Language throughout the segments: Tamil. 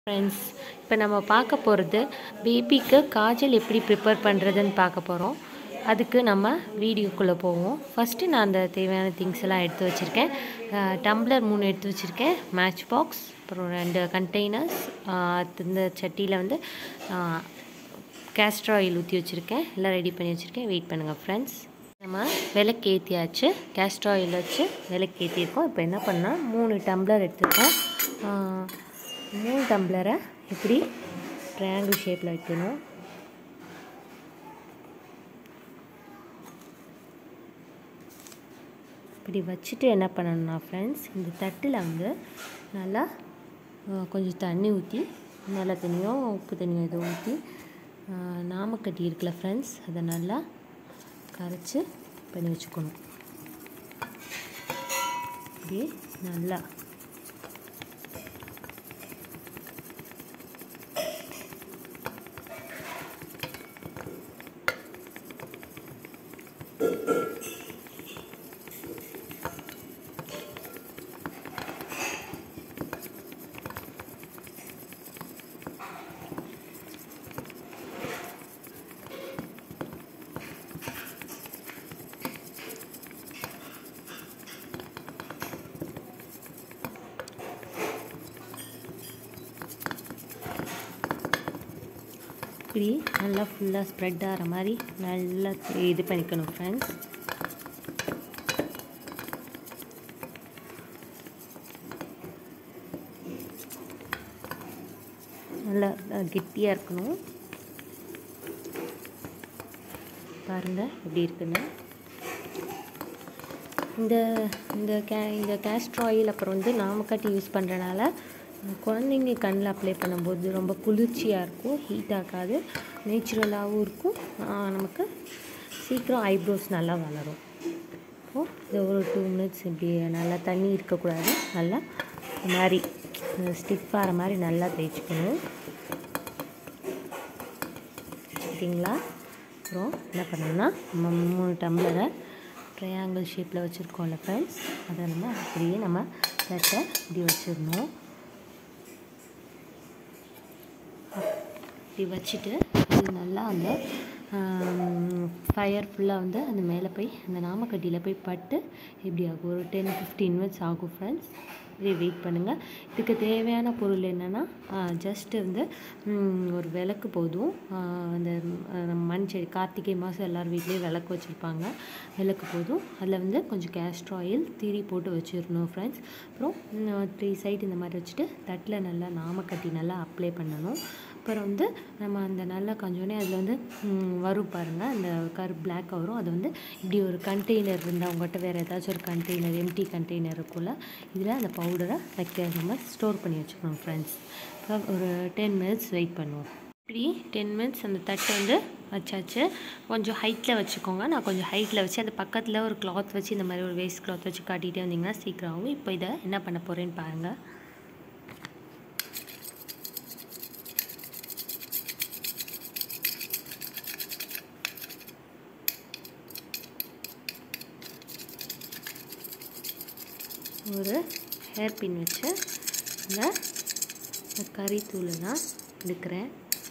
ஃப்ரெண்ட்ஸ் இப்போ நம்ம பார்க்க போகிறது பேபிக்கு காஜல் எப்படி ப்ரிப்பேர் பண்ணுறதுன்னு பார்க்க போகிறோம் அதுக்கு நம்ம வீடியோக்குள்ளே போவோம் ஃபஸ்ட்டு நான் அந்த தேவையான திங்ஸ் எல்லாம் எடுத்து வச்சுருக்கேன் டம்ளர் மூணு எடுத்து வச்சுருக்கேன் மேட்ச் பாக்ஸ் அப்புறம் ரெண்டு கண்டெய்னர்ஸ் இந்த சட்டியில் வந்து கேஸ்டர் ஆயில் ஊற்றி வச்சுருக்கேன் எல்லாம் ரெடி பண்ணி வச்சுருக்கேன் வெயிட் பண்ணுங்கள் ஃப்ரெண்ட்ஸ் நம்ம விளக்கு ஏற்றியாச்சு கேஸ்டர் ஆயில் வச்சு விளக்கு ஏற்றிருக்கோம் இப்போ என்ன பண்ணால் மூணு டம்ளர் எடுத்துருக்கோம் மூணு டம்ளரை இப்படி ட்ரையாங்கிள் ஷேப்பில் வைக்கணும் இப்படி வச்சுட்டு என்ன பண்ணணும்னா ஃப்ரெண்ட்ஸ் இந்த தட்டில் வந்து நல்லா கொஞ்சம் தண்ணி ஊற்றி நல்ல தண்ணியோ உப்பு தண்ணியோ எதோ ஊற்றி நாமக்கட்டி இருக்குல்ல ஃப்ரெண்ட்ஸ் அதை நல்லா கரைச்சி பண்ணி வச்சுக்கணும் இப்படி நல்லா இப்படி நல்லா ஃபுல்லாக ஸ்ப்ரெட் ஆகிற மாதிரி நல்லா இது பண்ணிக்கணும் ஃப்ரெண்ட்ஸ் நல்லா கெட்டியாக இருக்கணும் பாருங்கள் எப்படி இருக்குன்னு இந்த இந்த கே இந்த கேஸ்ட்ர் ஆயில் அப்புறம் வந்து நாமக்கட்டி யூஸ் பண்ணுறனால குழந்தைங்க கண்ணில் அப்ளை பண்ணும்போது ரொம்ப குளிர்ச்சியாக இருக்கும் ஹீட் ஆகாது நேச்சுரலாகவும் இருக்கும் நமக்கு சீக்கிரம் ஐப்ரோஸ் நல்லா வளரும் இப்போது இது ஒரு டூ மினிட்ஸ் இப்படி நல்லா தண்ணி இருக்கக்கூடாது நல்லா இந்த மாதிரி ஸ்டிஃப் ஆகிற மாதிரி நல்லா தேய்ச்சிக்கணும் சரிங்களா அப்புறம் என்ன பண்ணணும்னா நம்ம மூணு டம்ளரை ட்ரையாங்கிள் ஷேப்பில் வச்சுருக்கோம்ல ஃப்ரெண்ட்ஸ் அதை நம்ம அப்படியே நம்ம தட்டை இப்படி வச்சிடணும் இப்படி வச்சுட்டு அது நல்லா அந்த ஃபயர் ஃபுல்லாக வந்து அந்த மேலே போய் அந்த நாமக்கட்டியில் போய் பட்டு எப்படி ஆகும் ஒரு டென் ஃபிஃப்டீன் மினிட்ஸ் ஆகும் ஃப்ரெண்ட்ஸ் இதே வெயிட் பண்ணுங்கள் இதுக்கு தேவையான பொருள் என்னென்னா ஜஸ்ட்டு வந்து ஒரு விளக்கு போதும் அந்த மண் செடி கார்த்திகை மாதம் எல்லோரும் வீட்லேயும் விளக்கு வச்சுருப்பாங்க விளக்கு போதும் அதில் வந்து கொஞ்சம் கேஸ்ட்ர் ஆயில் திரி போட்டு வச்சிடணும் ஃப்ரெண்ட்ஸ் அப்புறம் த்ரீ சைடு இந்த மாதிரி வச்சுட்டு தட்டில் நல்லா நாமக்கட்டி நல்லா அப்ளை பண்ணணும் அப்புறம் வந்து நம்ம அந்த நல்லா கொஞ்சோடனே அதில் வந்து வரும் பாருங்கள் அந்த கரு பிளாக் வரும் அது வந்து இப்படி ஒரு கண்டெய்னர் இருந்தால் உங்கள்கிட்ட வேறு ஏதாச்சும் ஒரு கண்டெய்னர் எம்டி கண்டெய்னர் இருக்கும்ல இதில் அந்த பவுடரை வைக்க நம்ம ஸ்டோர் பண்ணி வச்சுக்கணும் ஃப்ரெண்ட்ஸ் ஒரு டென் மினிட்ஸ் வெயிட் பண்ணுவோம் இப்படி டென் மினிட்ஸ் அந்த தட்டை வந்து வச்சாச்சு கொஞ்சம் ஹைட்டில் வச்சுக்கோங்க நான் கொஞ்சம் ஹைட்டில் வச்சு அந்த பக்கத்தில் ஒரு கிளாத் வச்சு இந்த மாதிரி ஒரு வேஸ்ட் கிளாத் வச்சு காட்டிகிட்டே வந்தீங்கன்னா சீக்கிரம் ஆகும் இப்போ இதை என்ன பண்ண போகிறேன்னு பாருங்கள் ஒரு ஹேர் பின் வச்சு இந்த கறி தூளெல்லாம் எடுக்கிறேன்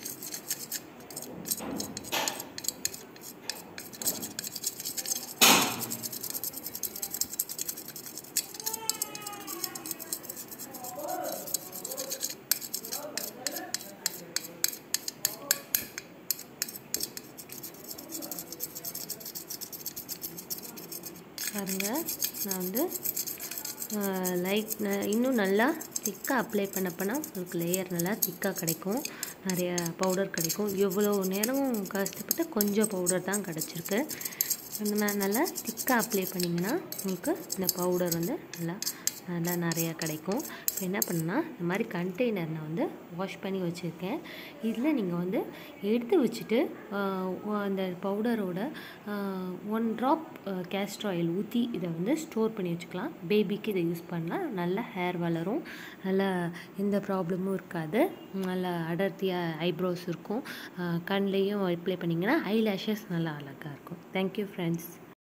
பாருங்கள் நான் வந்து லைட் இன்னும் நல்லா திக்காக அப்ளை பண்ணப்போனா உங்களுக்கு லேயர் நல்லா திக்காக கிடைக்கும் நிறைய பவுடர் கிடைக்கும் எவ்வளோ நேரம் கஷ்டப்பட்டு கொஞ்சம் பவுடர் தான் கிடச்சிருக்கு நல்லா திக்காக அப்ளை பண்ணிங்கன்னா உங்களுக்கு இந்த பவுடர் வந்து நல்லா நல்லா நிறையா கிடைக்கும் இப்போ என்ன பண்ணுன்னா இந்த மாதிரி கண்டெய்னர் நான் வந்து வாஷ் பண்ணி வச்சுருக்கேன் இதில் நீங்கள் வந்து எடுத்து வச்சுட்டு அந்த பவுடரோட ஒன் ட்ராப் கேஸ்டர் ஆயில் ஊற்றி இதை வந்து ஸ்டோர் பண்ணி வச்சுக்கலாம் பேபிக்கு இதை யூஸ் பண்ணால் நல்லா ஹேர் வளரும் நல்லா எந்த ப்ராப்ளமும் இருக்காது நல்லா அடர்த்தியாக ஐப்ரோஸ் இருக்கும் கண்லேயும் அப்ளை பண்ணிங்கன்னா ஐ லேஷஸ் நல்லா அழகாக இருக்கும் தேங்க்யூ ஃப்ரெண்ட்ஸ்